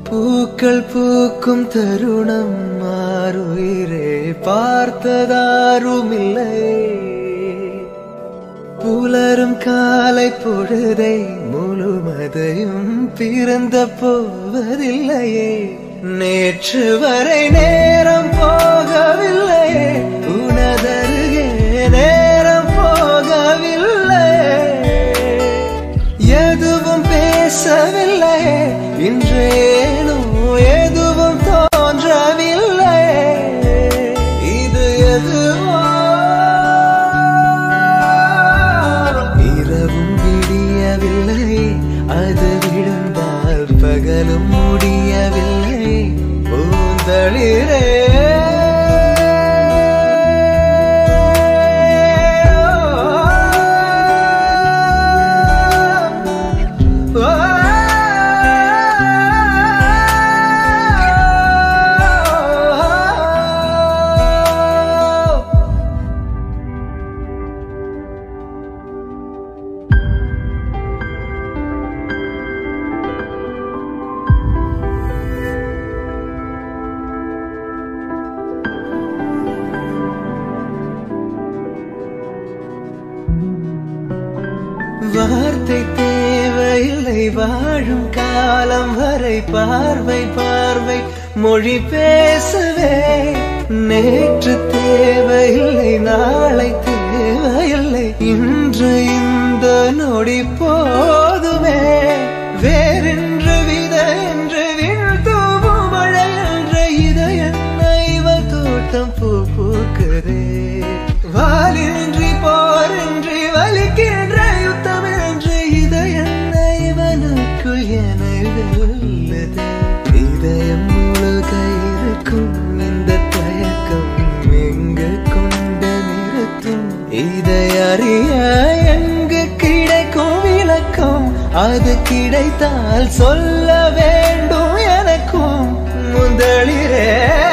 பூக்கள் பூக்கும் தருணம் மாறுயிரே பார்த்ததாருமில்லை புலரும் காலை பொழுதை முழுமதையும் பிறந்த போவதில்லையே நேற்று வரை நேரம் போகவில்லையே உனதருகே நேரம் போகவில்லை எதுவும் பேசவில்லை இன்றேனோ எதுவும் தோன்றவில்லை இது எதுவோ இரவும் விடியவில்லை அது விழுந்தால் பகலும் முடியவில்லை பூந்தளிரே வார்த்தை தேவையில்லை வாழும் காலம் வரை பார்வை பார்வை மொழி பேசவே நேற்று தேவையில்லை நாளை தேவையில்லை இன்று இந்த நொடி போதுமே வேறென்று வித என்று விழ்தூவும் மழை என்ற இதயன்ன இவள் தோட்டம் பூ பூக்குதே வாலின்றி போரின்றி வலிக்கின்ற யுத்தம் என்று இதயன்ன இவனுக்குள் என வெல்லுதே இதயம் முழுக இருக்கும் இந்த தயக்கம் எங்கு கொண்டு நிறுத்தும் இதை அறிய எங்கு கிடைக்கும் விளக்கம் அது கிடைத்தால் சொல்ல வேண்டும் எனக்கும் முதலிரே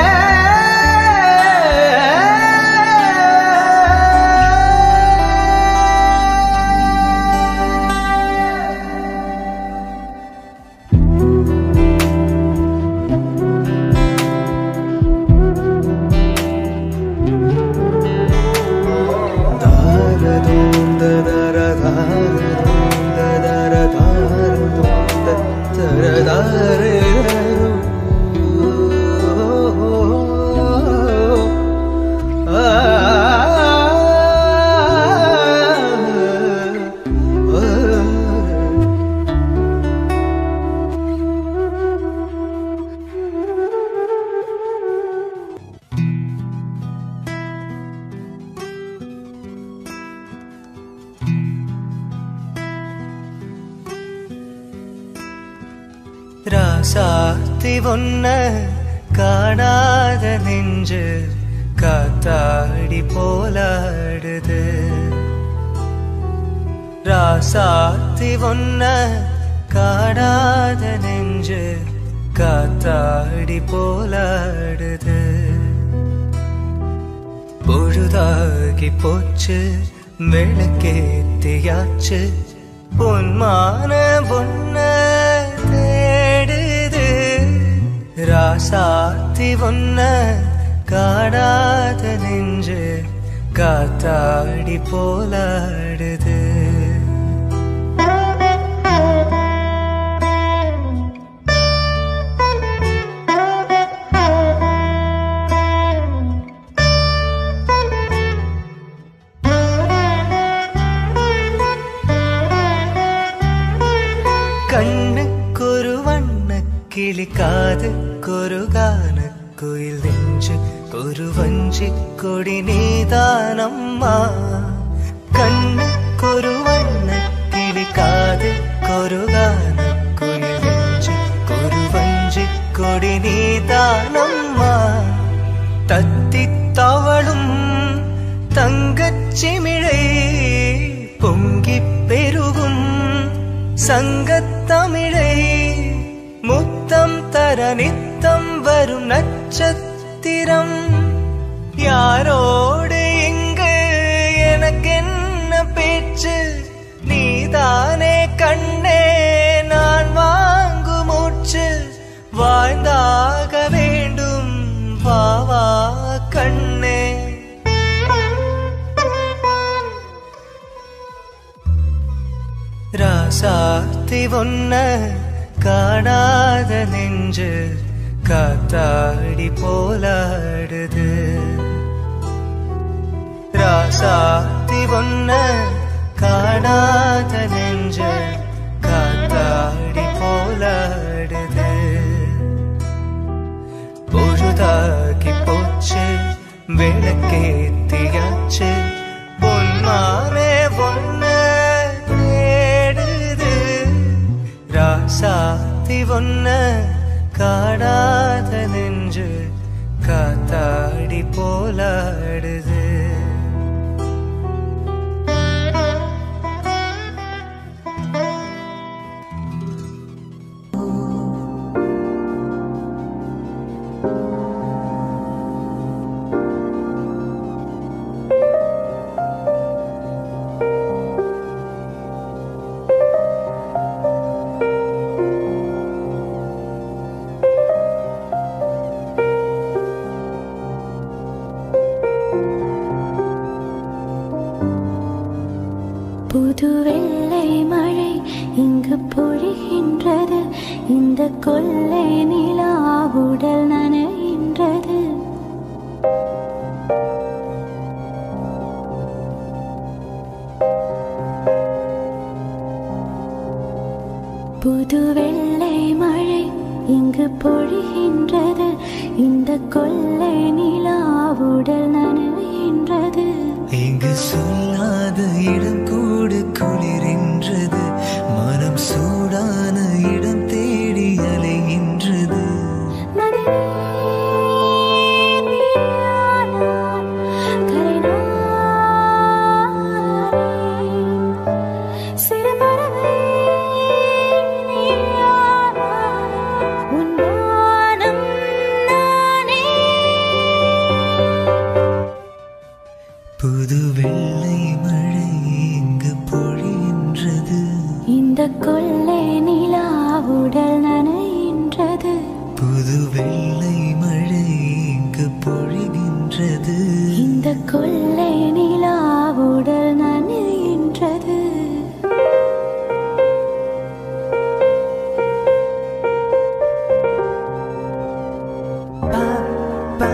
ராசாத்தி ஒன்ன காணாத நெஞ்சு காத்தாடி போலாடுது ராசாத்தி ஒன்ன காணாத நெஞ்சு காத்தாடி போலாடுது பொழுதாகி போச்சு விளக்கேத்தியாச்சு பொன்மான பொன்ன தேடுது ராசாத்தி ஒன்ன காணாத நெஞ்சு காத்தாடி போலாடுது கண்ணுக்கொரு வண்ண கிளி காதுக்கொரு கான குயில் நெஞ்சு ஒரு வஞ்சி கொடி நீதானம்மா கண்ணுக்கொரு வண்ண கிளி காதுக்கொரு கான குயில் நெஞ்சு ஒரு வஞ்சி கொடி நீதானம்மா தத்தி தவளும் தங்கச் சிமிழை பொங்கிப் பெருகும் சங்கத்தமிழை முத்தம் தர நித்தம் வரும் நட்சத்திரம் யாரோடு இங்கு எனக்கென்ன பேச்சு நீதானே கண்ணே நான் வாங்கு மூச்சு வா ராசாத்தி ஒன்ன காணாத நெஞ்சு காத்தாடி போலாடுது ராசாத்தி ஒன்ன காணாத நெஞ்சு காத்தாடி போலாடுது பொழுதாகி போச்சு விளக்கேத்தியாச்சு பொன்மானே ஒன்ன தேடுது ராசாத்தி ஒன்ன காணாத நெஞ்சு காத்தாடி போலாடுது புது வெள்ளை மழை இங்கு பொழிகின்றது இந்த கொள்ளை நிலா உடல் நனைகின்றது புது வெள்ளை மழை இங்கு பொழிகின்றது இந்த கொள்ளை நிலா உடல் நனைகின்றது இங்கு சொல்லாத இடம் கூடு குளிரின்றது மனம் சூடான இடம் தேடி அலைகின்றது புது வெள்ளை மழை இங்கு பொழிகின்றது இந்த கொள்ளை நிலா உடல் நனைகின்றது புது வெள்ளை மழை இங்கு பொழிகின்றது இந்த கொள்ளை நிலா உடல் நனைகின்றது பா, பா.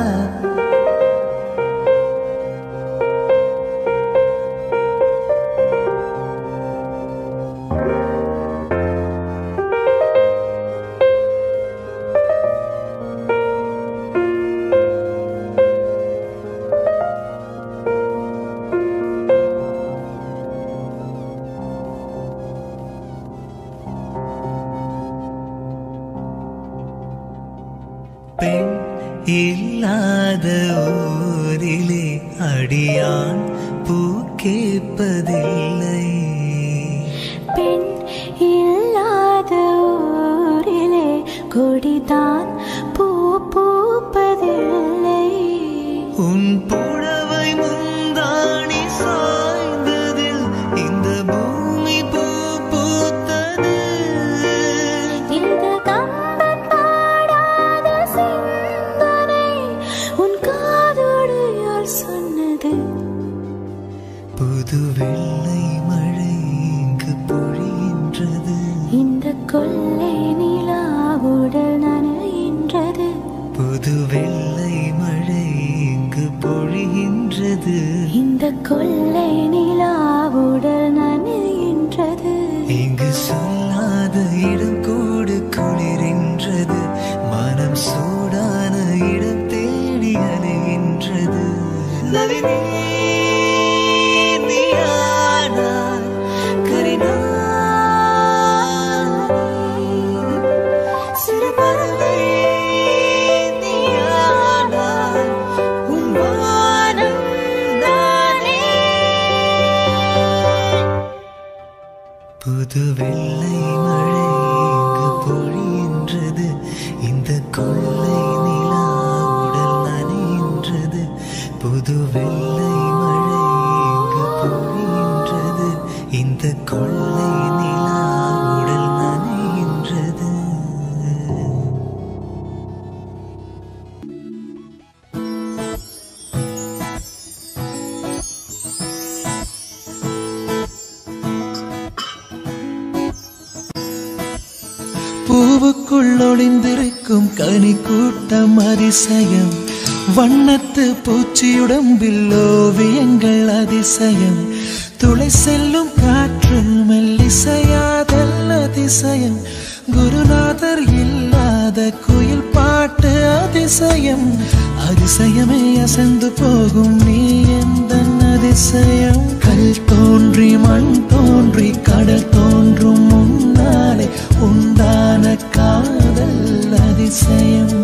பெண் இல்லாத ஊரிலே அடியான் பூ கேட்பதில்லை பெண் இல்லாத ஊரிலே கொடிதான் பூ பூப்பதில்லை உன் புடவை முந்தாணி சாய்ந்ததில் இந்த பூமி பூ பூத்தது இந்த கம்பன் பாடாத சிந்தனை உன் காதோடு யார் சொன்னது புது வெள்ளை மழை இங்கு பொழிகின்றது இந்த கொள்ளை நிலா உடல் நனைகின்றது புது வெள்ளை மழை இங்கு பொழிகின்றது இந்த கொள்ளை நிலா உடல் நனைகின்றது இங்கு சொல்லாத இடம் கூடு குளிரின்றது மனம் சூடான இடம் தேடி அலைகின்றது நளினி, நீயானாய், கரிநாள். சிறு பறவை நீயானாய், உன் வானம் நானே. புது வெள்ளை மழை இங்கு பொழிகின்றது இந்த கொள்ளை நிலா உடல் நனைகின்றது புது வெள்ளை மழை இங்கு பொழிகின்றது இந்த கொள்ளை நிலா உடல் நனைகின்றது பூவுக்குள் ஒளிந்திருக்கும் கனி கூட்டம் அதிசயம் வண்ணத்து பூச்சியுடம்பில் ஓவியங்கள் அதிசயம் துளை செல்லும் காற்று மெல்லிசையாதல் அதிசயம் குருநாதர் இல்லாத குயில் பாட்டு அதிசயம் அதிசயமே அசந்து போகும் நீ எந்த அதிசயம் கல் தோன்றி மண் தோன்றி கடல் தோன்றும் முன்னாலே உண்டான காதல் அதிசயம்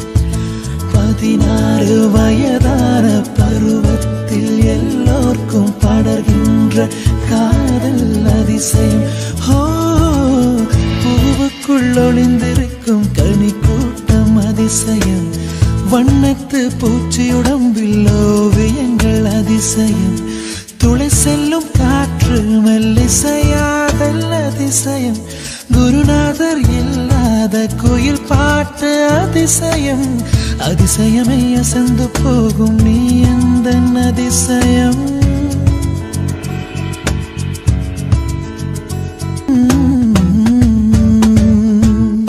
பதினாறு வயதான பருவத்தில் எல்லோர்க்கும் படர்கின்ற காதல் அதிசயம் ஹோ பூவுக்குள் ஒளிந்திருக்கும் கனி கூட்டம் அதிசயம் வண்ணத்து பூச்சியுடம்பில் ஓவியங்கள் அதிசயம் துளை செல்லும் காற்று மெல்லிசையாதல் அதிசயம் குருநாதர் இல்லாத குயில் பாட்டு அதிசயம் அதிசயமே அசந்து போகும் நீ எந்த அதிசயம் உம்.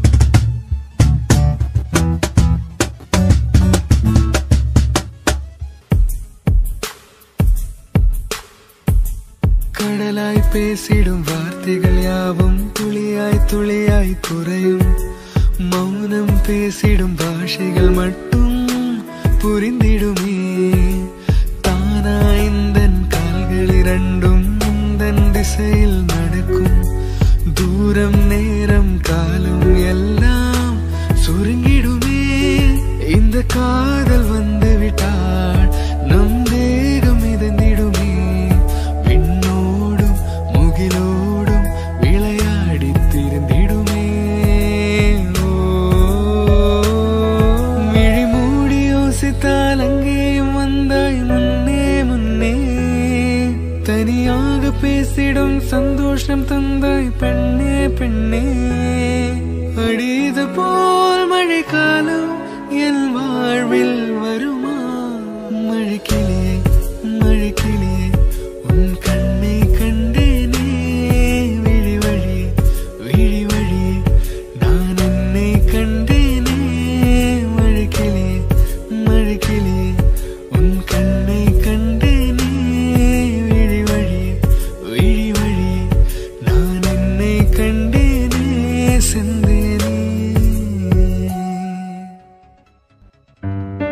கடலாய் பேசிடும் வார்த்தைகள் யாவும் துளியாய் துளியாய் குறையும் மௌனம் பேசிடும் பாஷைகள் மட்டும் புரிந்திடுமே தானா இந்த கால்கள் இரண்டும் முந்தன் திசையில் நடக்கும் தூரம் நேரம் காலம் எல்லாம் சுருங்கிடுமே இந்த காதல் வந்து விட்டால் நம் தேகம் மிதந்திடுமே விண்ணோடும் முகிலோடும் விளையாடி திருந்திடுமே ஓ, விழி மூடி யோசித்தால் அங்கேயும் வந்தாய் முன்னே முன்னே தனியாக பேசிடும் சந்தோஷம் தந்தாய் பெண்ணே பெண்ணே அடிது போல் மழைக்காலம் என் வாழ்வில் வருமா மழைக்கிளியே மழைக்கிளியே உன் கண்ணை கண்டேனே விழி வழியே விழி வழியே நான் என்னை கண்டேனே மழைக்கிளியே மழைக்கிளியே உன் கண்ணை கண்டேனே விழி வழியே விழி வழியே நான் என்னை கண்டேனே செந்தேனே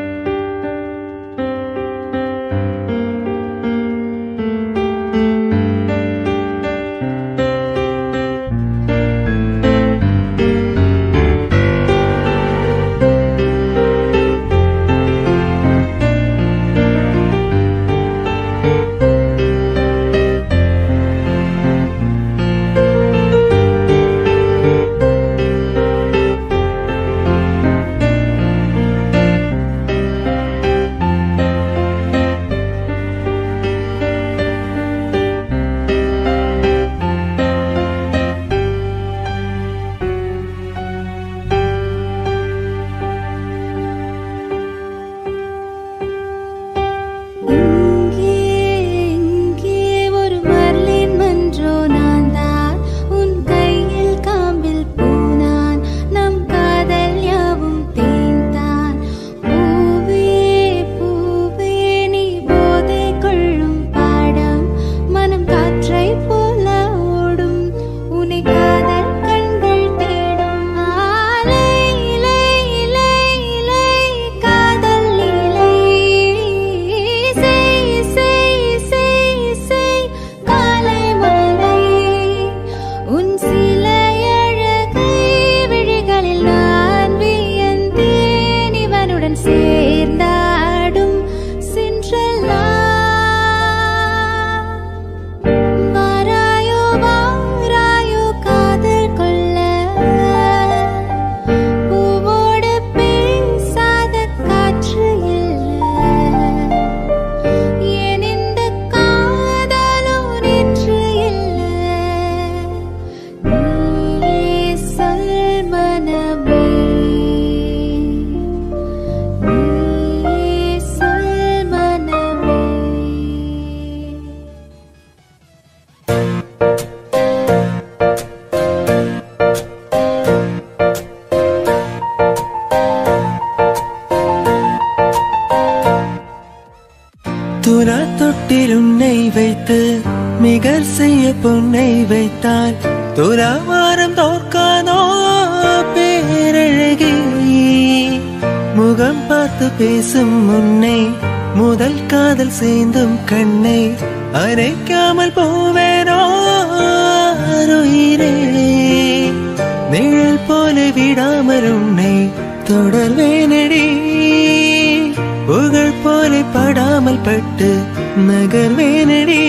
தொட்டில் உன்னை வைத்து மிகர் செய்ய பொன்னை வைத்தால் துலாவாரம் தோற்காதோ பேரழகி முகம் பார்த்து பேசும் முன்னை முதல் காதல் சேர்ந்தும் கண்ணை அரைக்காமல் போவேனோ உயிரே நிழல் போல விடாமல் உன்னை தொடர்வேனடி புகழ் போல படாமல் பட்டு நகர்வேனடி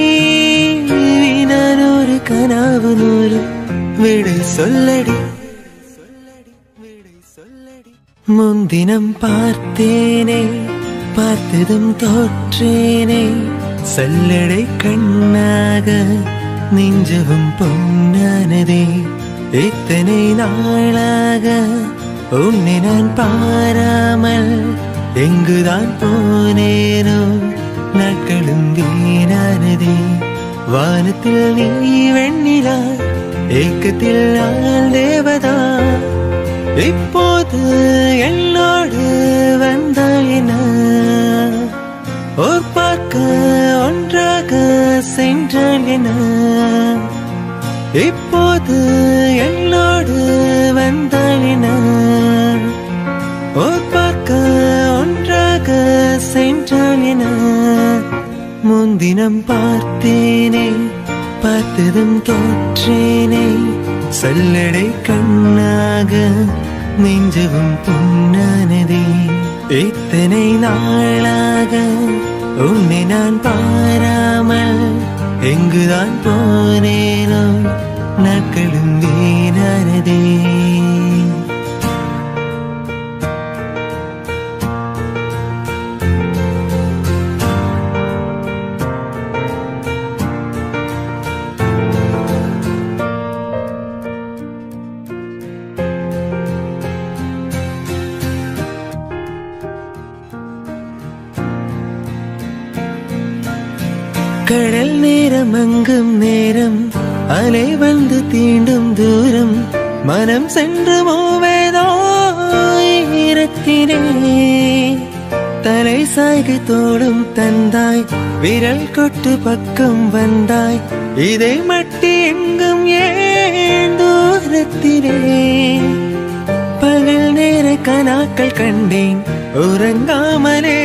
நான் ஒரு கனாவு நூறு விடை சொல்லடி முன்தினம் பார்த்தேனே பார்த்ததும் தோற்றேனே சல்லடை கண்ணாக நெஞ்சவும் பொன்னானதே இத்தனை நாளாக உன்னை நான் பாராமல் எங்குதான் போனேனோ நாட்களும் வீணானதே வானத்தில் நீ வெண்ணிலா ஏக்கத்தில் நான் தேவதா இப்போது என்னோடு வந்தால் என்ன ஓர் பார்க்க ஒன்றாக சென்றால் என்ன இப்போது என்னோடு வந்தால் என்ன ஓர் பார்க்க ஒன்றாக சென்றால் என்ன முன்தினம் பார்த்தேனே பார்த்ததும் தோற்றேனே சல்லடை கண்ணாக நெஞ்சவும் பொன்னானதே இத்தனை நாளாக உன்னை நான் பாராமல் எங்குதான் போனேனோ நாட்களும் வீணானதே கடல் நேரம் அங்கும் நேரம் அலை வந்து தீண்டும் தூரம் மனம் சென்று மூவேதோ ஈரத்தினே தலை சாய்கை தோடும் தந்தாய் விரல் கொட்டு பக்கம் வந்தாய் இதை மட்டி எங்கும் ஏன் தூரத்திலே பகல் நேர கனாக்கள் கண்டேன் உறங்காமலே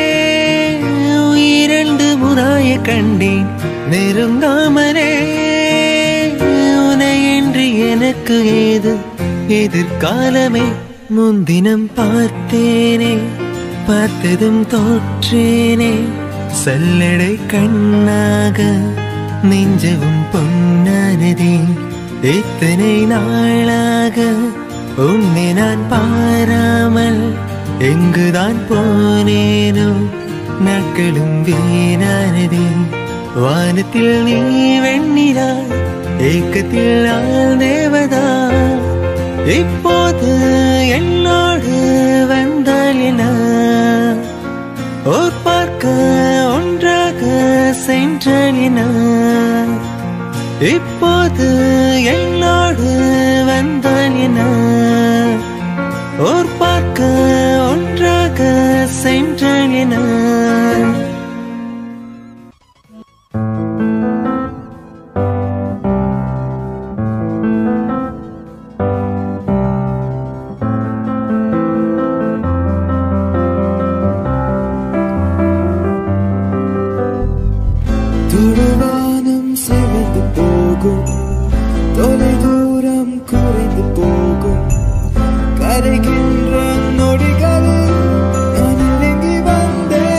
உயிரண்டு முறாய கண்டேன் நெருங்காமலே உனையின்றி எனக்கு ஏது எதிர்காலமே முன்தினம் பார்த்தேனே பார்த்ததும் தோற்றேனே சல்லடை கண்ணாக நெஞ்சவும் பொன்னானதே இத்தனை நாளாக உன்னை நான் பாராமல் எங்குதான் போனேனோ நாட்களும் வீணானதே வானத்தில் நீ வெண்ணிலா ஏக்கத்தில் நான் தேவதா இப்போது என்னோடு வந்தால் என்ன ஓர் பார்க்க ஒன்றாக சென்றால் என்ன இப்போது என்னோடு வந்தால் என்ன ஓர் பார்க்க ஒன்றாக சென்றால் என்ன துருவானம் சிவந்து போகும் தொலை தூரம் குறைந்து போகும் கரைகின்ற நொடிகளில் நான் இறங்கி வந்தேன்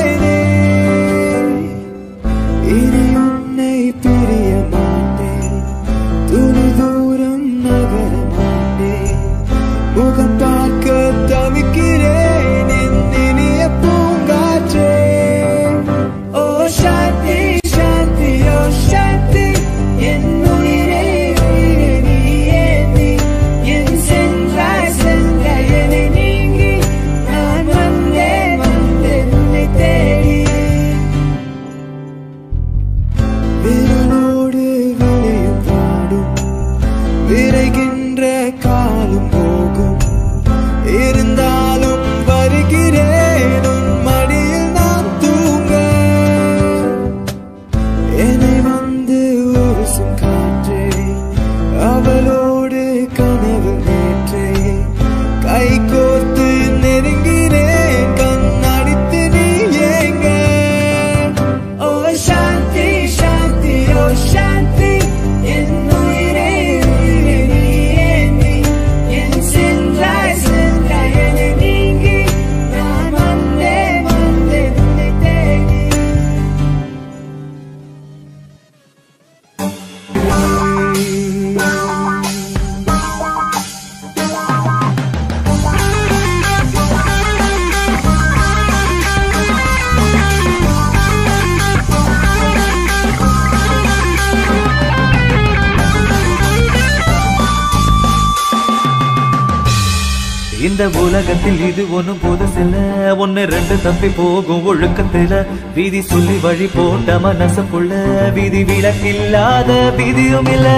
இந்த உலகத்தில் இது ஒண்ணும் புதுசில்ல ஒன்னு ரெண்டு தப்பி போகும் ஒழுக்கத்துல வீதி சொல்லி வழி போட்ட மனசுக்குள்ள விதி விலக்கில்லாத விதியும் இல்ல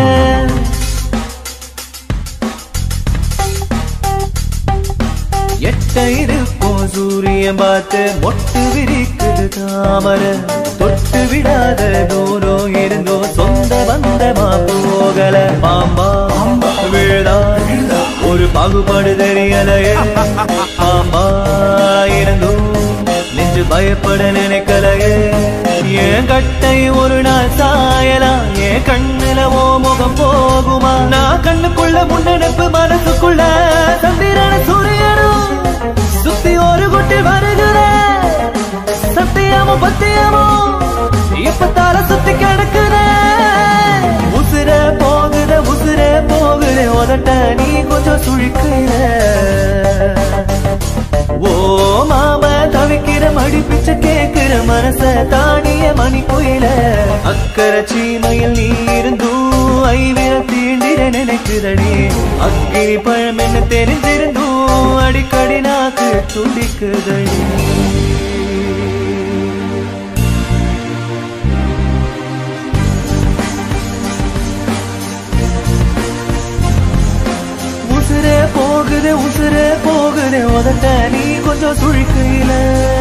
எட்ட இருக்கும் சூரியன் பார்த்து மொட்டு விரிக்குது தாமர தொட்டு விடாத தூரம் இருந்தோ சொந்த பந்தமா போகல பாம்பா விழுதா ஒரு பாகுபாடு தெரியலையே பாம்பா இருந்தும் நெஞ்சு பயப்பட நினைக்கலையே என் கட்டை ஒரு நாள் சாயலாம் என் கண்ணுல ஓ முகம் போகுமா நான் கண்ணுக்குள்ள முன்னெடுப்பு மனசுக்குள்ள சந்திரன சூரியனும் சுத்தி ஒரு குட்டி வருகிற சத்தியமோ பத்தியமோ இப்ப தர சுத்தி கிடக்குற உசுர போகுத உசுர போகுத உதட்ட நீ கொஞ்சம் சுழிக்கிற ஓ மாம தவிக்கிற மடி பிச்சை கேக்குற மனச தானிய மணி குயில அக்கறை சீமையில் நீ இருந்தும் ஐவிர தீண்டிட நினைக்குதடி அக்கினி பழம் என்ன தெரிஞ்சிருந்தும் அடிக்கடி நாக்கு துடிக்குதடி உசுரே போகுது உசுரே போகுது உதட்ட நீ கொஞ்சம் சுழிக்கையில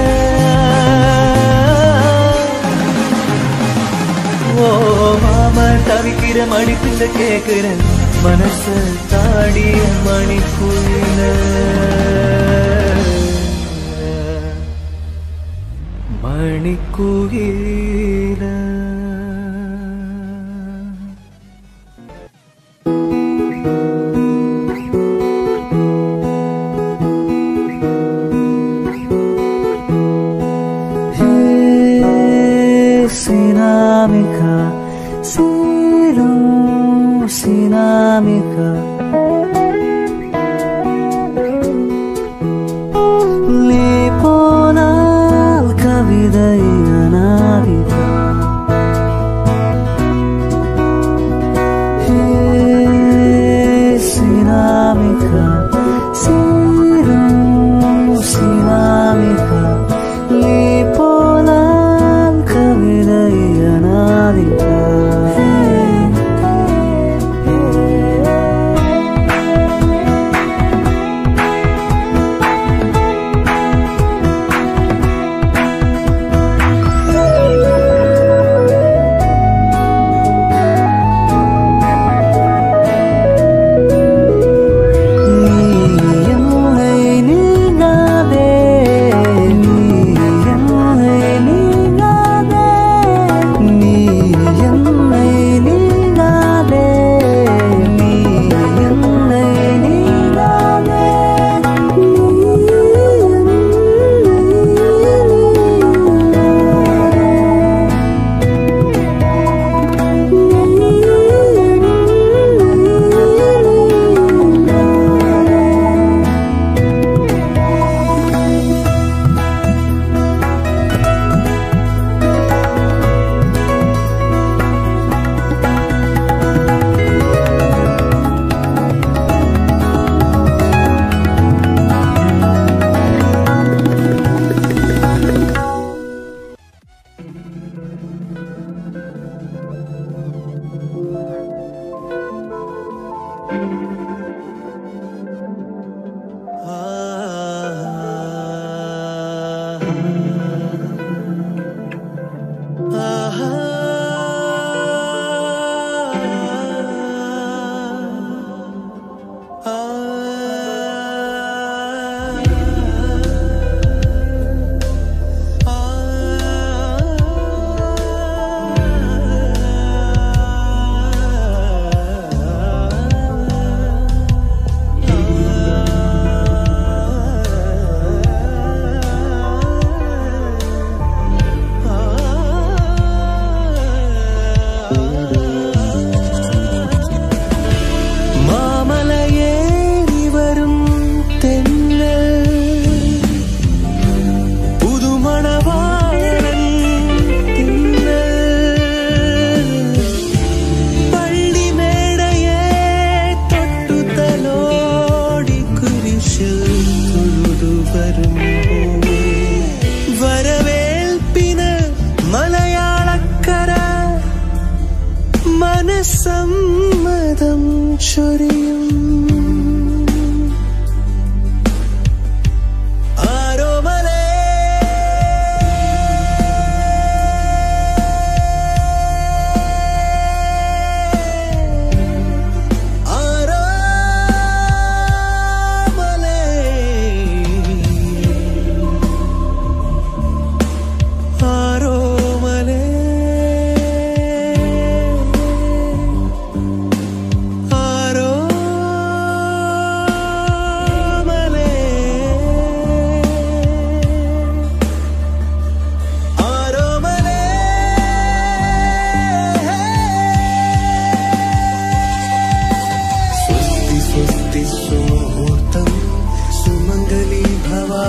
ஓ மாம தவிக்கிற மடிப்பிச்ச கேக்குற மனச தாடிய மணிக்குயில மணிக்குயில Sinamika, Siro, Sinamika. நீ போனால் கவிதை அனாதி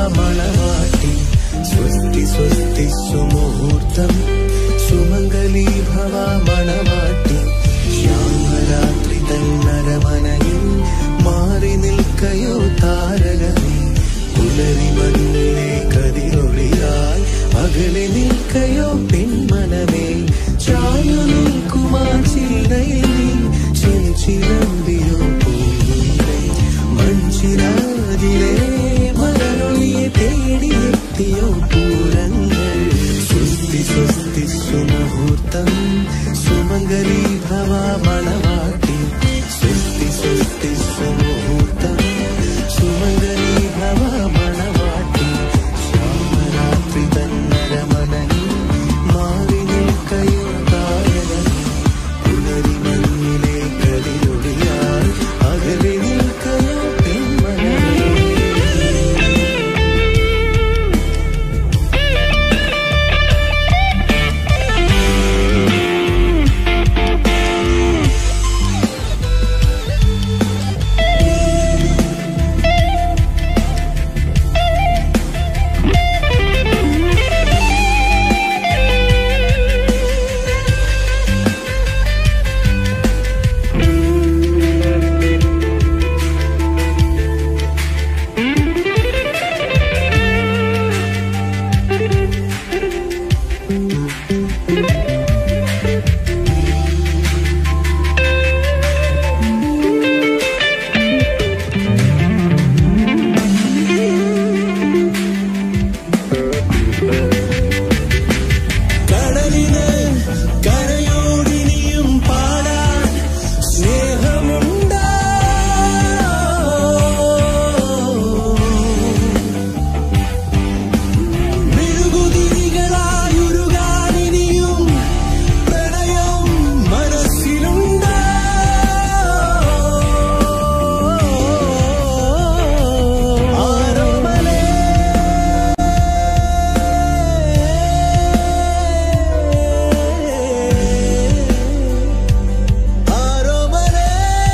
मणवाटी स्वस्ति स्वस्ति सुमुहूर्तम् सुमङ्गली भवा मणवाटी ശ്യാമരാത്രി തന്നരമനയിൽ മാറി നിൽക്കയോ താരകമേ പുലരി മണ്ണിലെ കതിരൊളിയായി അകലെ നിൽക്കയോ പെൺമനമേ ചായു നിൽക്കുമാ ചില്ലയിൽ നീ ചെഞ്ചിലമ്പിയോ പൂങ്കുയിലേ മൺചിരാതിലെ മലരൊളിയെ തേടിയെത്തിയോ പൂരങ്ങൾ സ്വസ്തി സ്വസ്തി സുമുഹൂർത്തം സുമംഗലി ഭവ മണവാട്ടി സ്വസ്തി സ്വസ്തി സുമുഹൂർത്തം സുമംഗലി ഭവ മണവാട്ടി ശ്യാമരാത്രി തന്നരമനയിൽ മാറി നിൽക്കയോ താരകമേ പുലരി മണ്ണിലെ കതിരൊളിയാൽ അകലെ നിൽക്കയോ പെൺമനമേ കടലിന് കരയോടിനിയും പാടാൻ സ്നേഹമുണ്ടോ മെഴുകുതിരികളായുരുകാനിനിയും പ്രണയം മനസ്സിലുണ്ടോ ആരോമലേ ആരോമലേ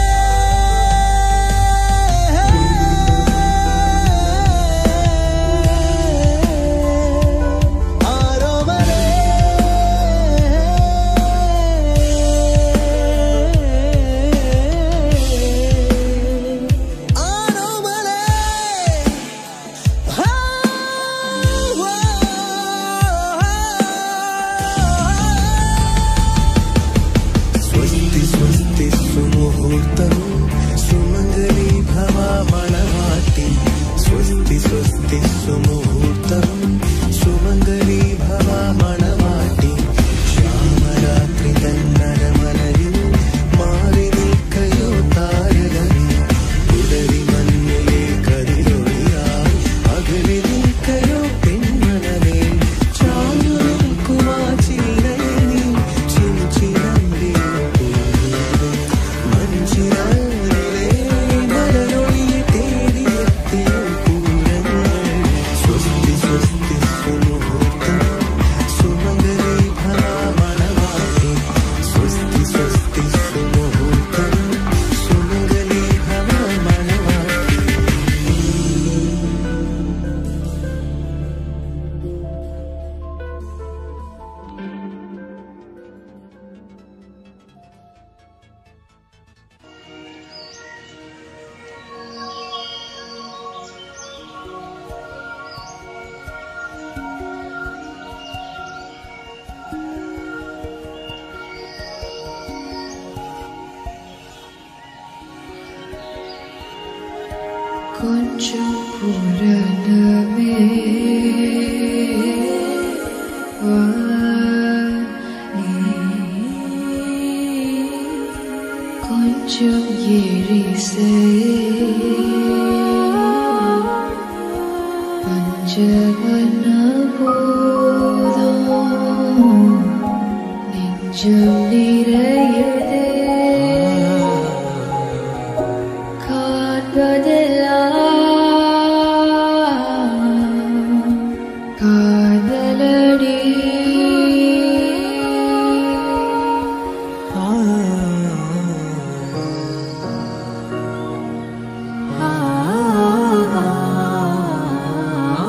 ആരോമലേ ആരോമലേ स्वस्ति स्वस्ति सुमुहूर्तम् सुमङ्गली भवा मणवाटी स्वस्ति स्वस्ति सुमुहूर्तम् सुमङ्गली भवा मणवाटी ശ്യാമരാത്രി തന്നരമനയിൽ മാറി നിൽക്കയോ താരകമേ പുലരി മഞ്ഞിലെ കതിരൊളിയായി അകലെ നിൽക്കയോ പെൺമനമേ ചാഞ്ഞു നിൽക്കുമാ ചില്ലയിൽ നീ ചിഞ്ചിലമ്പിയോ മഞ്ചിരാറിലെ മലരൊളിയെ തേടിയെത്തിയോ പൂരങ്ങൾ സ്വസ്തി സ്വസ്തി സുമുഹൂർത്തം സുമംഗലി ഭവമണവാട്ടി സ്വസ്തി സ്വസ്തി സുമുഹൂർത്തം സുമംഗലി ഭവമണവാട്ടി கொஞ்சம் புறணமே வா நீ. கொஞ்சம் எரிசை பஞ்சவர்ண போதம் நெஞ்சம் நிறையதே காண்பதெல்லாம் காதலடி ஆ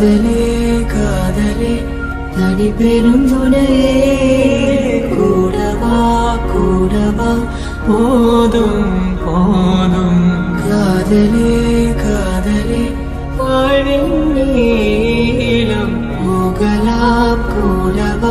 காதலே காதலே தனி பெரும் துணையே கூடவா கூடவா போதும் போதும் காதலே காதலே வாழின் நீளம் போகலாம் கூடவா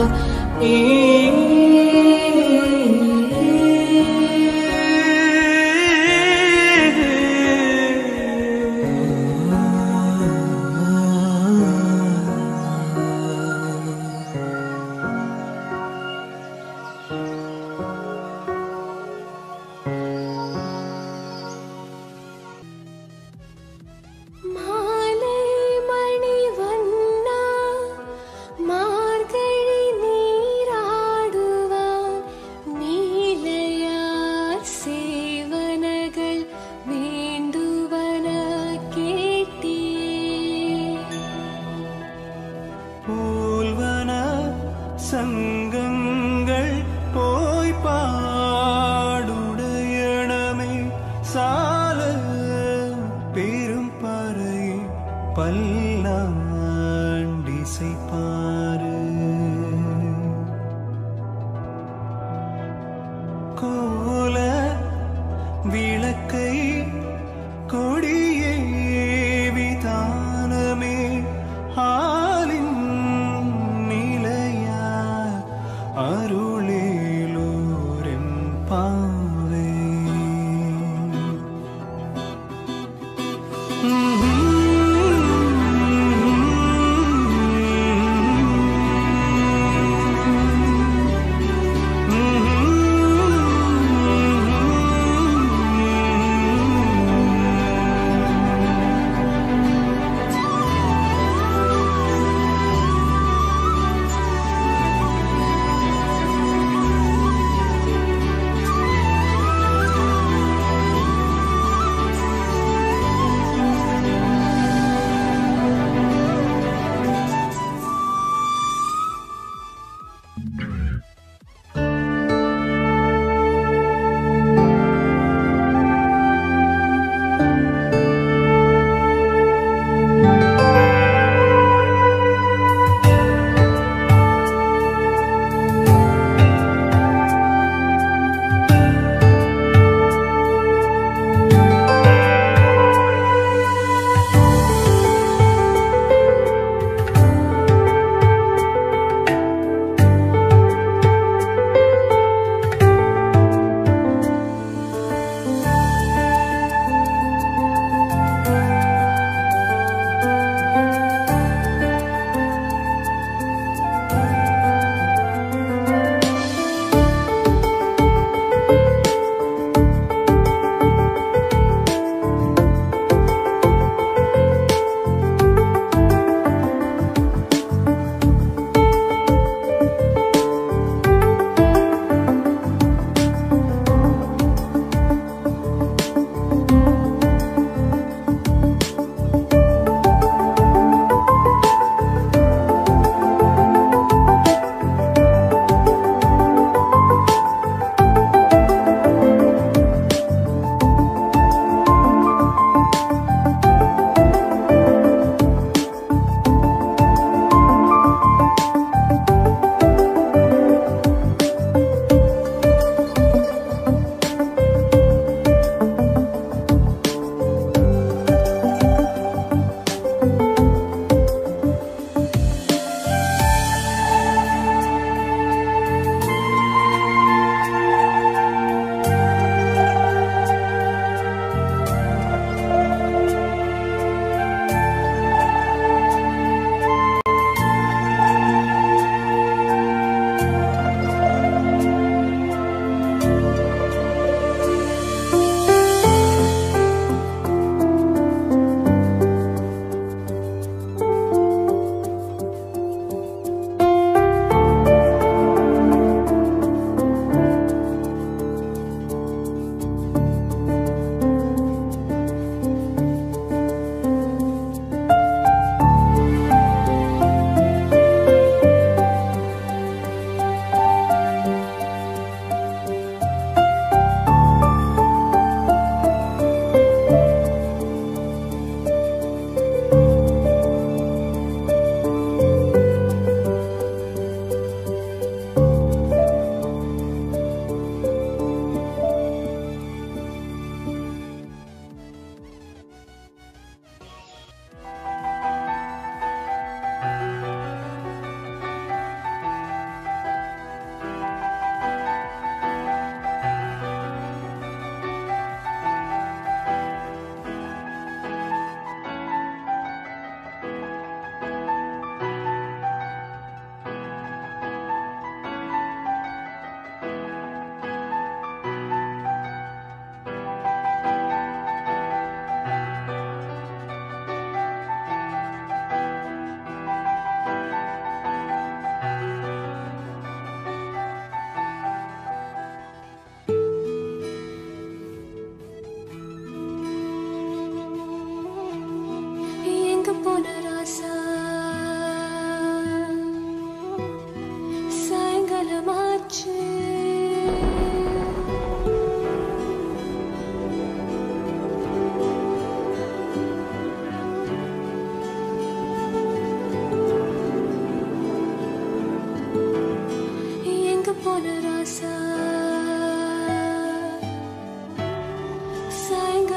மாலை மணி வண்ணா மார்கழி நீராடுவான் நீலையார் சேவனகள் வேண்டுவன கேட்டே போல்வன சங்கங்கள் போய் பாடுடையணமே சால பெரும் பறை பல்லாண்டிசை பாரு கோல விளக்கை கொடியே விதானமே ஆலின் நிலையா அருளேலோரெம் பாவே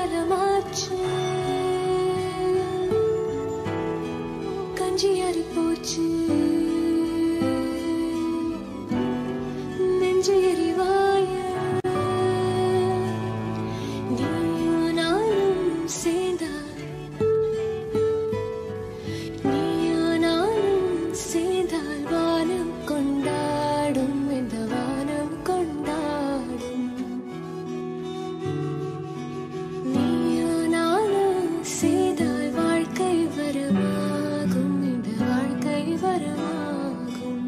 காலமாச்சு கஞ்சி அரி போச்சு நெஞ்சு எரிவாய நீயும் நானும் சேர்ந்தால் நீயும் நானும் சேர்ந்தால் வானம் கொண்டாடும் இந்த வானம் கொண்டாடும் நீயும் நானும் சேர்ந்தால் வாழ்க்கை வரமாகும் இந்த வாழ்க்கை வரமாகும்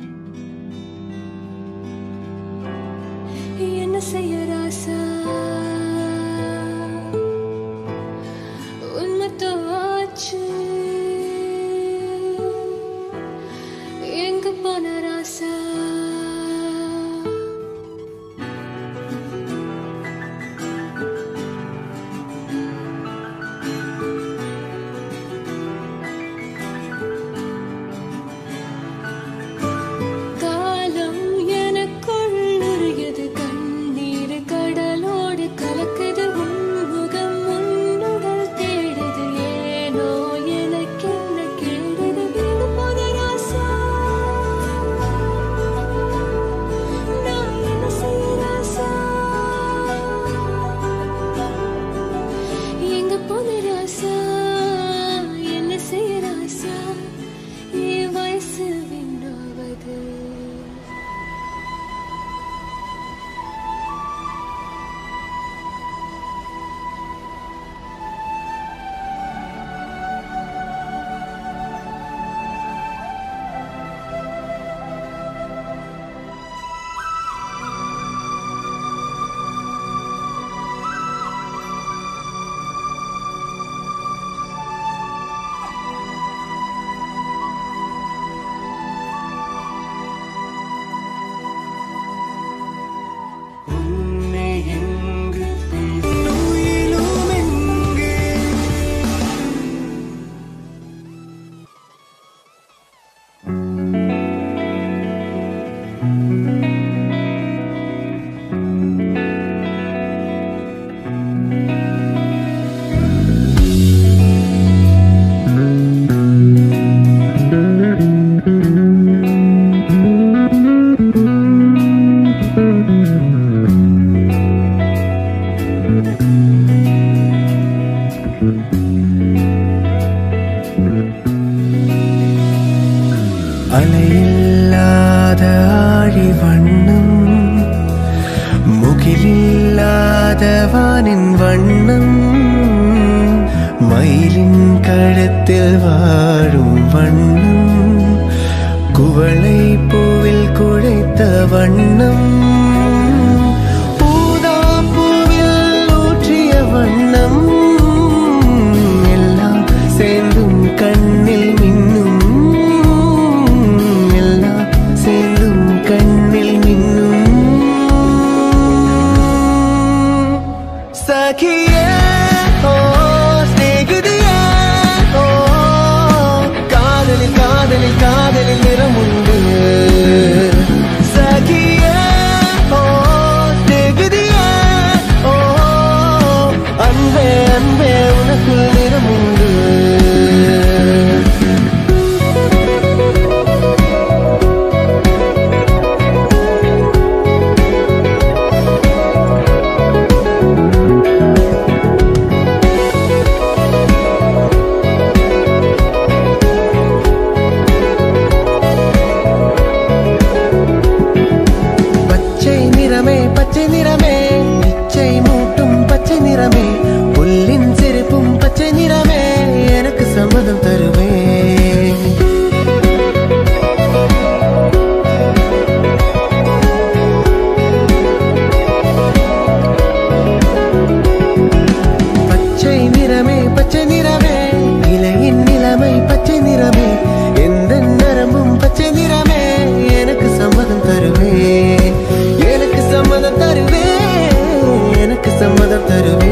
என்ன செய்ய ராசா உன்மத்தாச்சு எங்க போன ராசா காலம் எனக்குள் நுரையது கண்ணீர் கடலோடு கலக்குது உன்முகம் உன்னுடல் தேடுது ஏனோ எனக்கென்ன கேடுது வீடு போன ராசா நான் என்ன செய்ய ராசா எங்க போன ராசா என்ன செய்ய ராசா என் வயசு விண்ணாவது உன்னை எங்கு துயிலும் எங்கே அலையில்லாத ஆழி வண்ணம் முகிலில்லாத வானின் வண்ணம் மயிலின் கழுத்தில் வாழும் வண்ணம் குவளை பூவில் குழைத்த வண்ணம் பூதா பூவில் ஊற்றிய வண்ணம் எல்லாம் சேர்ந்தும் கண்ணில் மின்னும் எல்லாம் சேர்ந்தும் கண்ணில் மின்னும் சகியே ஓ ஸ்நேகிதியே ஓ காதலில் காதலில் காதலில் நிறம் உண்டு சகியே ஓ ஸ்நேகிதியே ஓ அன்பே அன்பே உனக்குள் நிறம் உண்டு பச்சை நிறமே பச்சை நிறமே இச்சை மூட்டும் பச்சை நிறமே புல்லின் சிரிப்பும் பச்சை நிறமே எனக்கு சம்மதம் தருவே பச்சை நிறமே பச்சை நிறமே இலையின் நிலைமை பச்சை நிறமே எந்த நரம்பும் பச்சை நிறமே எனக்கு சம்மதம் தருவே எனக்கு சம்மதம் தருவே எனக்கு சம்மதம் தருவே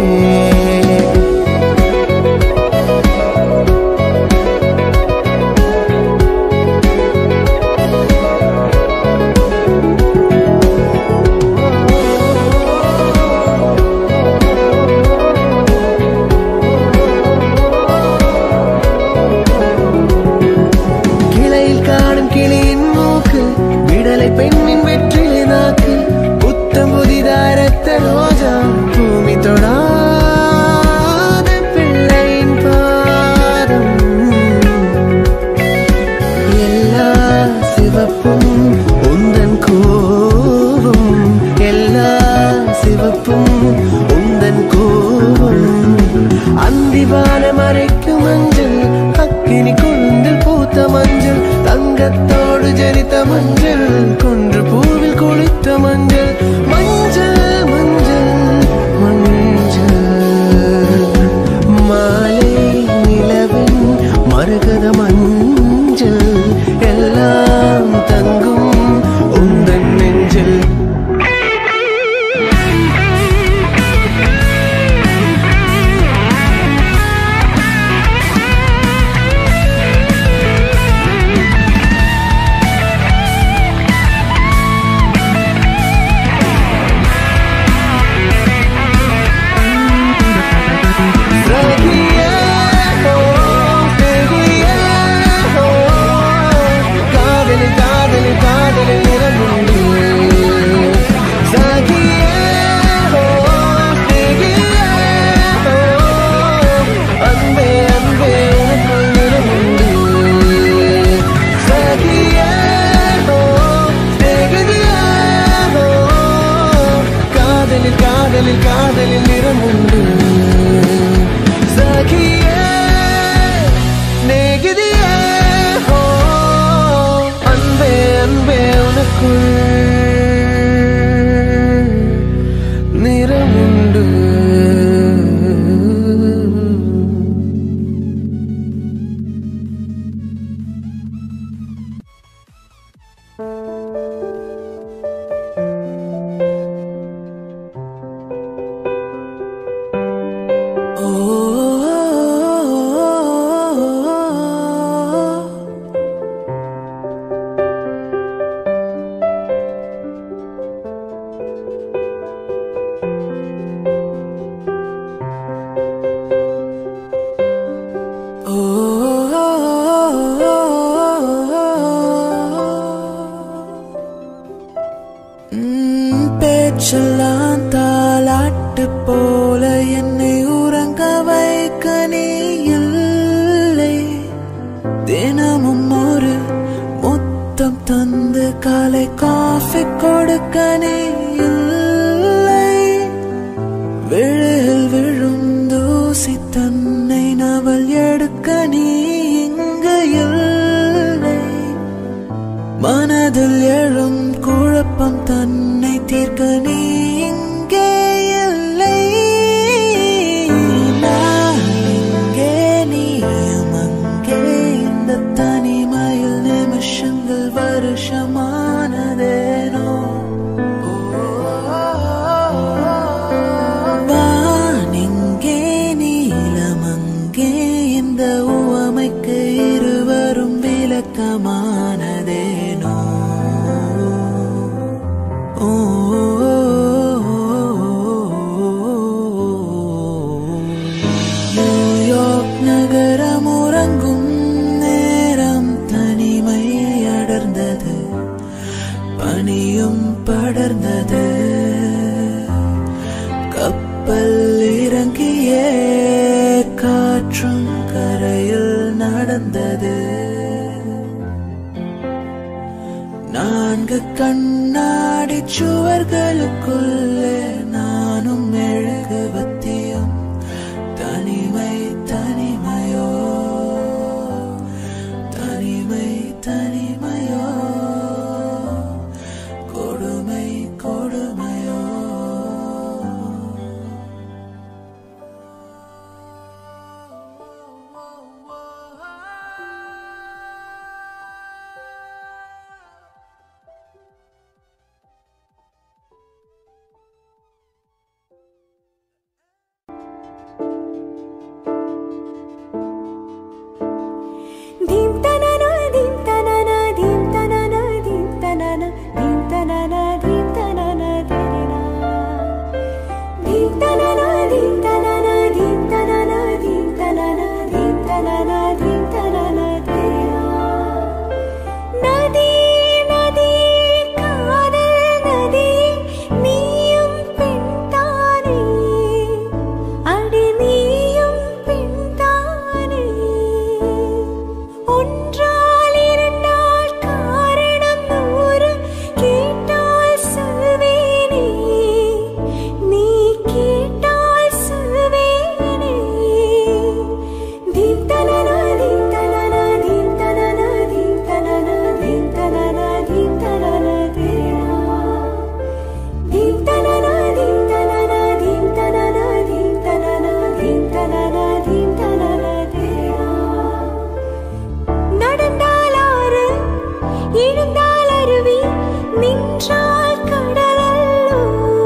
என்னை உறங்க வைக்க நீ இல்லை தினமும் ஒரு முத்தம் தந்து காலை காஃபி கொடுக்க நீ இல்லை விழில் விழும் தூசி தன்னை நவல் எடுக்க நீ இங்கு இல்லை மனதில் எழும் குழப்பம் தன்னை தீர்க்க நீ இங்கே இல்லை நான் இங்கே நீயும் அங்கே இந்த தனிமையில் நிமிஷங்கள் வருஷமானதேனோ வானிங்கே நீலமங்கே இந்த உவமைக்கு இருவரும் விளக்கமானதேனோ ஓ நியூயார்க் நகரம் உறங்கும் நேரம் தனிமை அடர்ந்தது பனியும் படர்ந்தது கப்பல் இறங்கியே காற்றும் கரையில் நடந்தது நான்கு கண்ணாடி சுவர்களுக்குள்ளே நானும் மெழுகுவத்தியும் தனிமை தனிமையோ தனிமை தனிமையோ கொடுமை கொடுமையோ dim tanana dim tanana dim tanana dim tanana dim tanana dim tanana dirina dim tanana dim tanana dim tanana dim tanana dim tanana dim tanana dirina நதி நதி காதல் நதி நீயும் பெண்தானே அடி நீயும் பெண்தானே ஒன்றால் இரண்டால் காரணம் நூறு கேட்டால் சொல்வேனே நீ கேட்டால் சொல்வேனே தீம் தனனா தீம் தனனா தீம் தனனா தீம் தனனா தீம் தனனா தீம் தனனா தேனா தீம் தனனா தீம் தனனா தீம் தனனா தீம் தனனா தீம் தனனா தீம் தனனா தேனா நடந்தால் ஆறு எழுந்தால் அருவி நின்றால் கடலல்லோ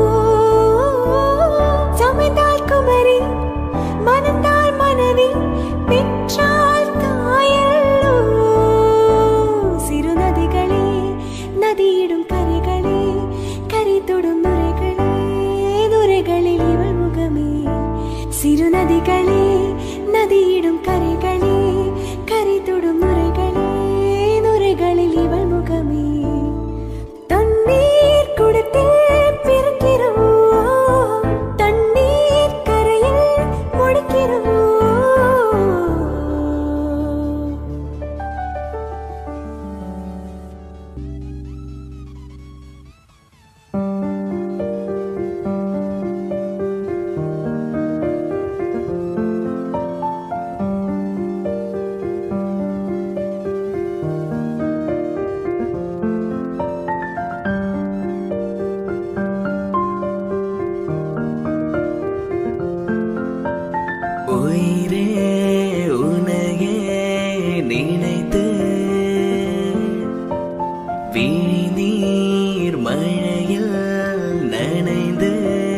சமைந்தால் குமரி மணந்தால் மனைவி பெற்றால் தாயல்லோ சிறு நதிகளே நதியிடும் கரைகளே கரை தொடும் நுரைகளே நுரைகளில் இவள் முகமே சிறு நதிகளே நதியிடும் கரைகளே கரை தொடும் நுரைகளே நுரைகளில் இவள் முகமே தண்ணீர் குடத்தில் பிறக்கிறோம் தண்ணீர் கரையில் முடிக்கிறோம் உயிரே உனையே நினைத்து விழிநீர் மழையில் நனைந்து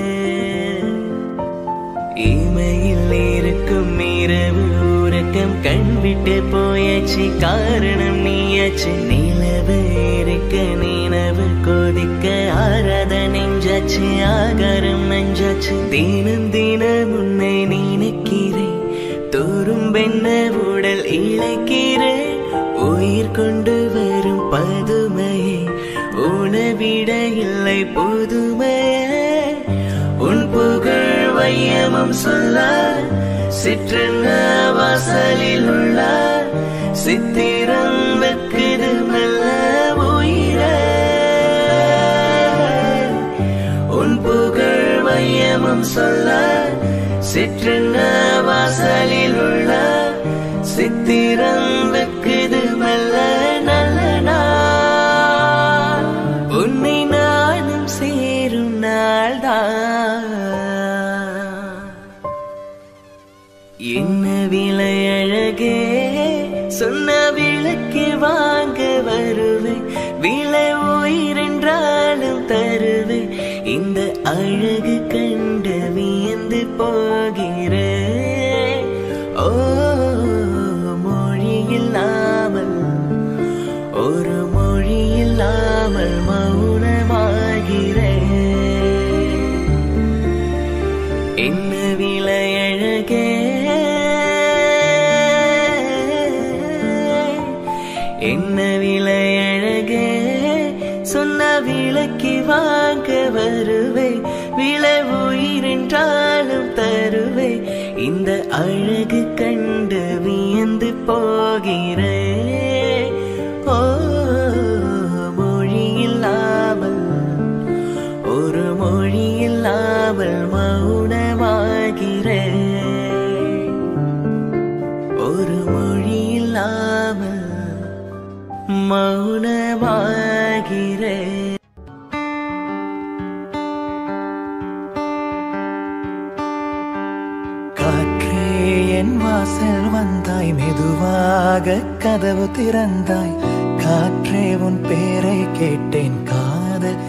இமையில் இருக்கும் இரவு உறக்கம் கண் விட்டு போயாச்சு காரணம் நீயாச்சு நிலவு இருக்க நினைவு கொதிக்க ஆராத நெஞ்சாச்சு ஆகாரம் நெஞ்சாச்சு தினம் தினம் உன்னை நினைக்கிறேன் தோறும் பெண்ண உடல் இழைக்கிறேன் உயிர் கொண்டு வரும் பதுமையே உணவிட இல்லை புதுமையே உன் புகழ் வை மையமும் சொல்ல சிற்றென்ன வாசலில் உள்ள சித்திரம் வெக்குது மெல்ல உயிர உன் புகழ் மையமும் சொல்ல சிற்றென்ன வாசலில் உள்ள சித்திரம் வெக்குது மெல்ல நல்ல நாள் உன்னை நானும் சேரும் நாள்தான் என்ன விலை அழகே சொன்ன விளக்கு வாங்க வருவேன் விலை உயிரென்றாலும் தருவேன் இந்த அழகு கண்டு வியந்து போகிறேன் ஓ மொழி இல்லாமல் ஒரு மொழி இல்லாமல் மௌனமாகிறேன் என்ன விலை அழகே என்ன விலை அழகே சொன்ன விலைக்கு வாங்க வருவே விலை உயிரென்றாலும் தருவே இந்த அழகு கண்டு வியந்து போகிறே ஓ மொழி இல்லாமல் ஒரு மொழி இல்லாமல் மௌனமாகிறேன் ஒரு மொழி இல்லாமல் மௌனமாகிறேன் காற்றே என் வாசல் வந்தாய் மெதுவாக கதவு திறந்தாய் காற்றே உன் பேரை கேட்டேன் காதல்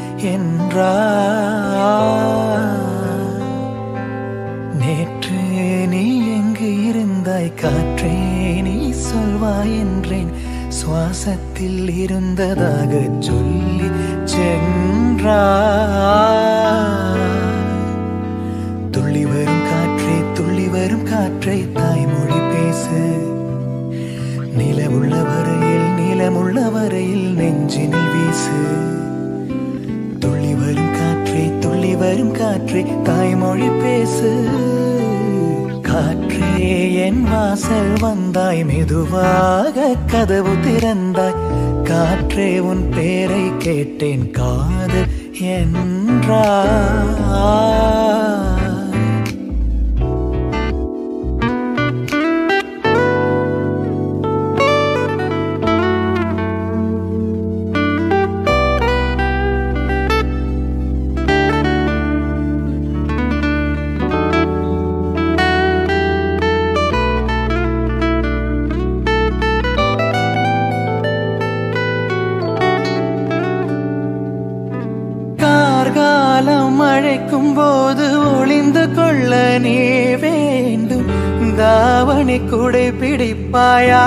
என்றாய் நேற்று நீ எங்கு இருந்தாய் காற்றே நீ சொல்வாய் என்றேன் சுவாசத்தில் இருந்ததாக சொல்லி சென்றாய் துள்ளி வரும் காற்றே துள்ளி வரும் காற்றை தாய்மொழி பேசு நிலமுள்ள வரையில் நிலமுள்ள வரையில் நெஞ்சினில் வீசு துள்ளி வரும் காற்றே துள்ளி வரும் காற்றே தாய்மொழி பேசு காற்றே என் வாசல் வந்தாய் மெதுவாக கதவு திறந்தாய் காற்றே உன் பேரை கேட்டேன் காது என்றாய் கார்காலம் அழைக்கும் போது ஒளிந்து கொள்ள நீ வேண்டும் தாவணி குடை பிடிப்பாயா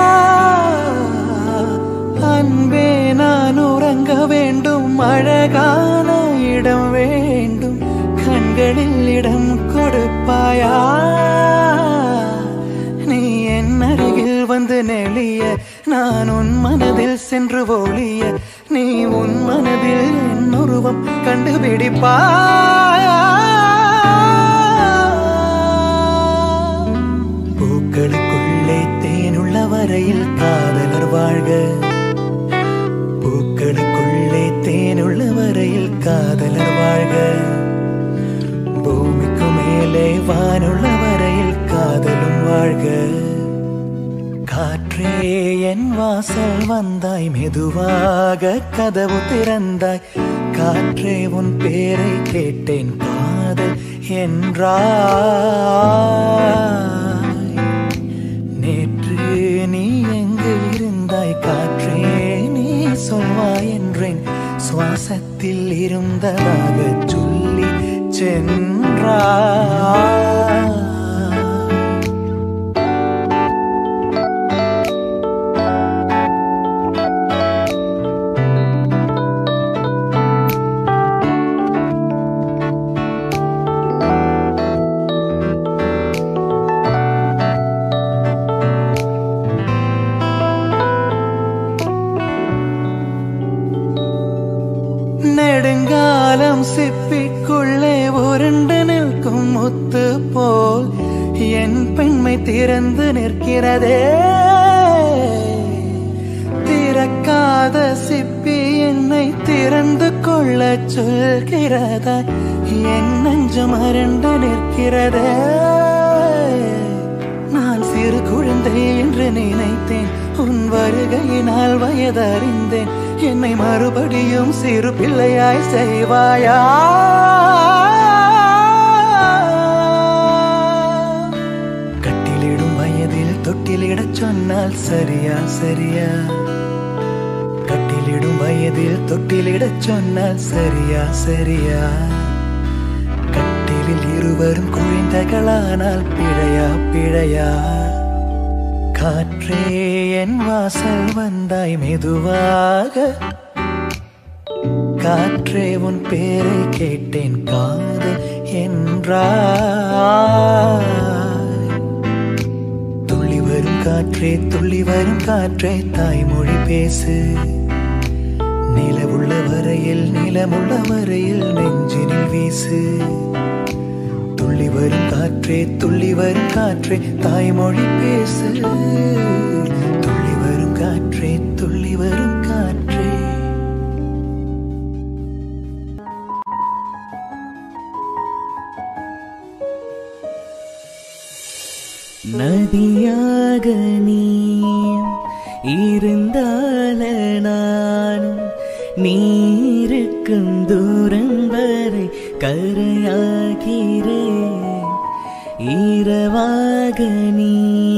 அன்பே நான் உறங்க வேண்டும் அழகான இடம் வேண்டும் கண்களில் இடம் கொடுப்பாயா நீ என் அருகில் வந்து நெளிய நான் உன் மனதில் சென்று ஒளிய நீ உன் மனதில் என் உருவம் கண்டுபிடிப்பாயா பூக்களுக்குள்ளே தேனுள்ள வரையில் காதலர் வாழ்க பூக்களுக்குள்ளே தேனுள்ள வரையில் காதலர் வாழ்க பூமிக்கு மேலே வானுள்ள வரையில் காதலும் வாழ்க காற்றே என் வாசல் வந்தாய் மெதுவாக கதவு திறந்தாய் காற்றே உன் பேரை கேட்டேன் காதல் என்றாய் நேற்று நீ எங்கு இருந்தாய் காற்றே நீ சொல்வாய் என்றேன் சுவாசத்தில் இருந்ததாக சொல்லி சென்றாய் நெடுங்காலம் சிப்பிக்குள்ளே உருண்டு நிற்கும் முத்து போல் என் பெண்மை திறந்து நிற்கிறதே திறக்காத சிப்பி என்னை திறந்து கொள்ள சொல்கிறதா என் நெஞ்சம் அரண்டு நிற்கிறதே நான் சிறு குழந்தை என்று நினைத்தேன் உன் வருகையினால் வயதறிந்தேன் என்னை மறுபடியும் சிறு பிள்ளையாய் செய்வாயா கட்டிலிடும் வயதில் தொட்டிலிடச் சொன்னால் சரியா சரியா கட்டிலிடும் வயதில் தொட்டிலிடச் சொன்னால் சரியா சரியா கட்டிலில் இருவரும் குழந்தைகளானால் பிழையா பிழையா காற்றே என் வாசல் வந்தாய் மெதுவாக காற்றே உன் பேரை கேட்டேன் காது என்றாய் துள்ளி வரும் காற்றே துள்ளி வரும் காற்றே தாய்மொழி பேசு நிலவுள்ள வரையில் நிலமுள்ள வரையில் நெஞ்சினில் வீசு துள்ளி வரும் காற்றே துள்ளி வரும் காற்றே தாய்மொழி பேசு துள்ளி வரும் காற்றே துள்ளி வரும் காற்றே நதியாக நீ இருந்தால நானும் நீருக்கும் தூரம் வரை கரையாகிறேன் இரவாக நீ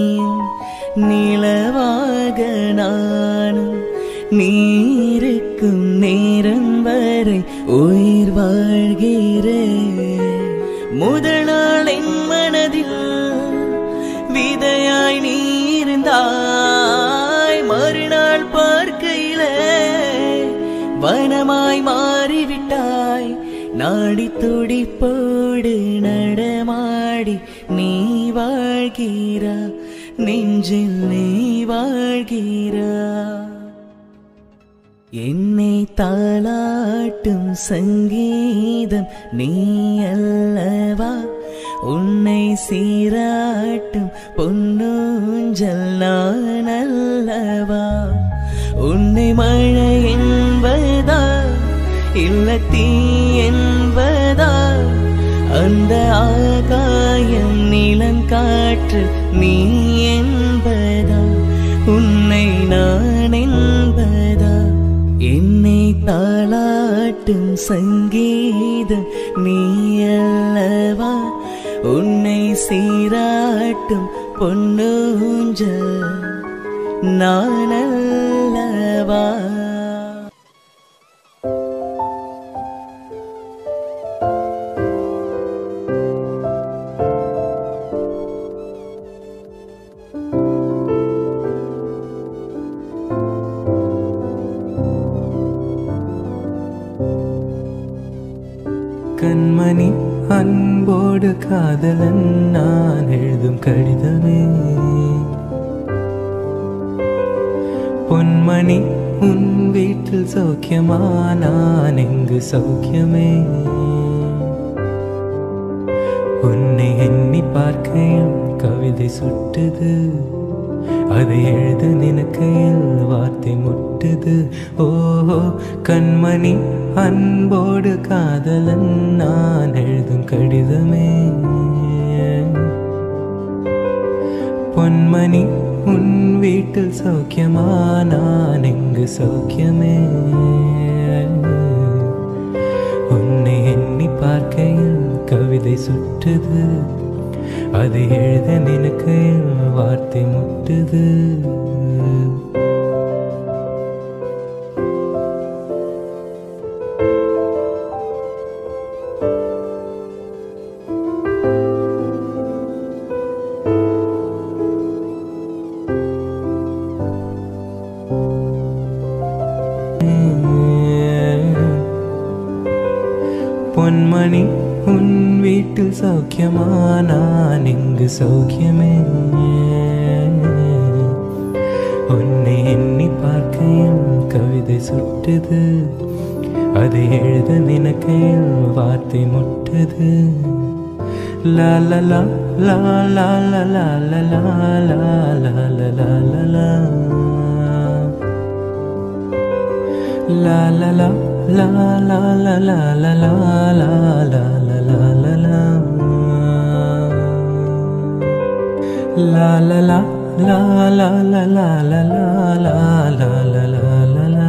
நிலவாக நானும் நீருக்கும் நேரம் வரை உயிர் வாழ்கிறேன் முதல் நாள் என் மனதில் விதையாய் நீ இருந்தாய் மறுநாள் பார்க்கையிலே வனமாய் மாறிவிட்டாய் நாடி துடிப்போடு நடமாடி நீ வாழ்கிறா நெஞ்சில் நீ வாழ்கிறா என்னை தாளாட்டும் சங்கீதம் நீ அல்லவா உன்னை சீராட்டும் பொன்னூஞ்சல் நான் அல்லவா உன்னை மழை என்பதா இல்ல தீ என்பதா அந்த ஆகாயம் நிலங்காற்று நீ என்பதா உன்னை நான் என்பதா என்னை தாளாட்டும் சங்கீதம் நீ அல்லவா உன்னை சீராட்டும் பொன்னூஞ்சல் நான் அல்லவா கண்மணி அன்போடு காதலன் நான் எழுதும் கடிதமே பொன்மணி உன் வீட்டில் சௌக்கியமா நான் எங்கு சௌக்கியமே உன்னை எண்ணி பார்க்கையில் கவிதை சுட்டுது அதை எழுத நினைக்கையில் வார்த்தை முட்டுது ஓஹோ கண்மணி அன்போடு காதலன் நான் எழுதும் கடிதமே பொன்மணி உன் வீட்டில் சௌக்கியமா நான் எங்கு சௌக்கியமே உன்னை எண்ணி பார்க்கையில் கவிதை சுட்டுது அது எழுத நினைக்கையில் வார்த்தை முட்டுது பொன்மணி உன் வீட்டில் சௌக்கியமா நான் இங்கு சௌக்கியமே உன்னை எண்ணி பார்க்கையும் கவிதை சுட்டுது அதை எழுத நினைக்கையில் வார்த்தை முட்டுது La la la la la la la la la la la la la la la La la la la la la la la la la la la la la la La la la la la la la la la la la la la la la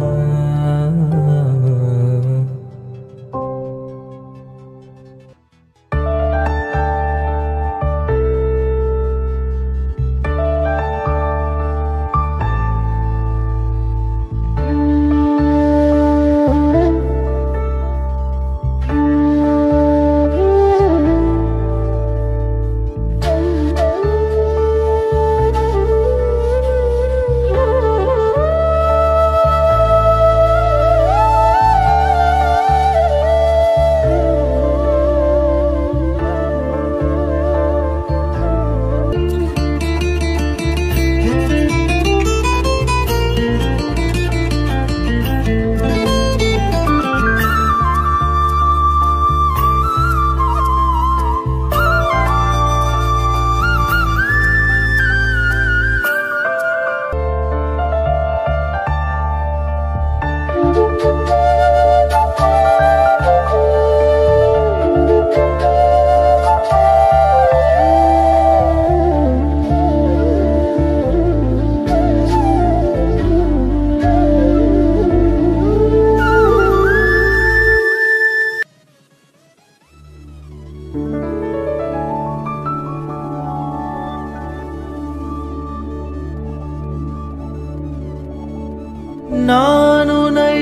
நான் உனை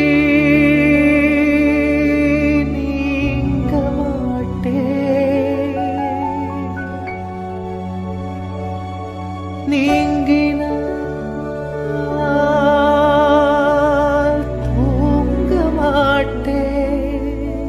நீங்க மாட்டேன் நீங்கினால் தூங்க மாட்டேன்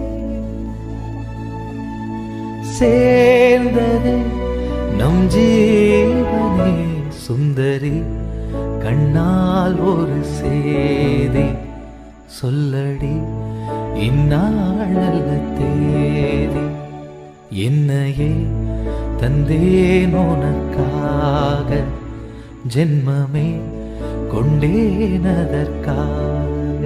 சேர்ந்ததே நம் ஜீவனே சுந்தரி கண்ணால் ஒரு சேதி சொல்லடி இந்நாளல்ல தேதி என்னையே தந்தேன் உனக்காக ஜென்மமே கொண்டேன் அதற்காக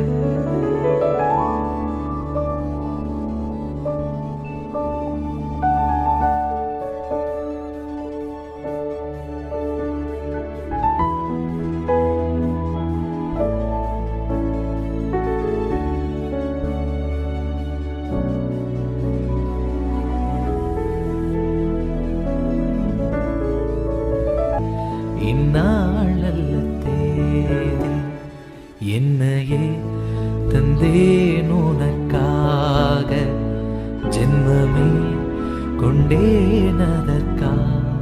இந்நாளல்ல தேதி என்னையே தந்தேன் உனக்காக ஜென்மமே கொண்டேன் அதற்காக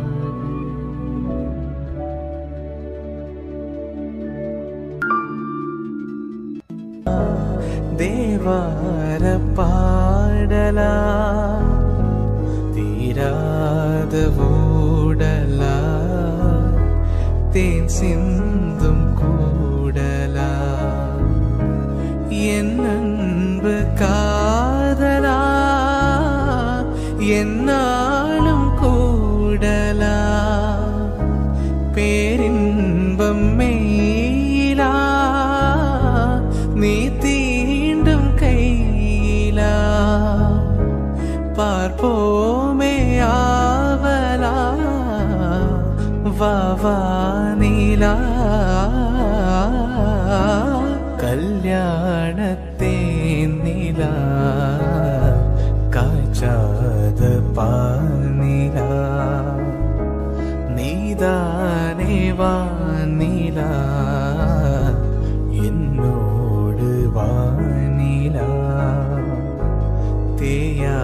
தேவார பாடலா தீராத ஊடலா தேன் சிந்தும் கூடலா என் அன்பு காதலா என்னாலும் கூடலா பேரின்பம் மெய்யிலா நீ தீண்டும் கையிலா பார்ப்போமே ஆவலா வா நீலா கல்யாணத்தேன் நிலா காய்ச்சாத பானிலா நீதானே வானிலா என்னோடு வானிலா தேயா